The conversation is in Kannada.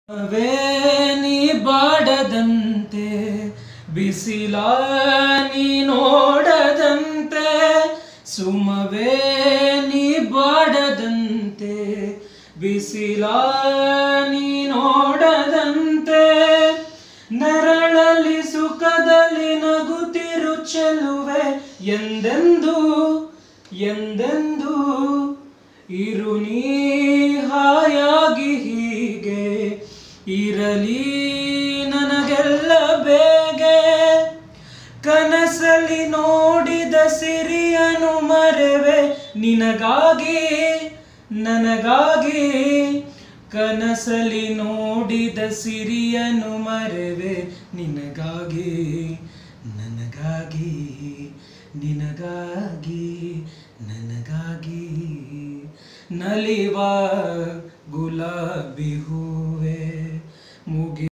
ವೇನಿ ಬಾಡದಂತೆ ಬಿಸಿಲ ನೀ ನೋಡದಂತೆ ಸುಮವೇ ನೀ ಬಾಡದಂತೆ ಬಿಸಿಲ ನೀ ನೋಡದಂತೆ ನೆರಳಲ್ಲಿ ಸುಖದಲ್ಲಿ ನಗುತ್ತಿರು ಚೆಲುವೆ ಎಂದೆಂದು ಎಂದೆಂದು ಇರು ನೀ ಹಾಯಾಗಿ ಹೀಗೆ ಇರಲಿ ನನಗೆಲ್ಲ ಬೇಗೆ ಕನಸಲ್ಲಿ ನೋಡಿದ ಸಿರಿಯನು ಮರೆವೆ ನಿನಗಾಗಿ ನನಗಾಗಿ ಕನಸಲಿ ನೋಡಿದ ಸಿರಿಯನು ಮರೆವೆ ನಿನಗಾಗಿ ನನಗಾಗಿ ನಿನಗಾಗಿ ನನಗಾಗಿ ನಲಿವ ಗುಲಾಬಿ ಹೂ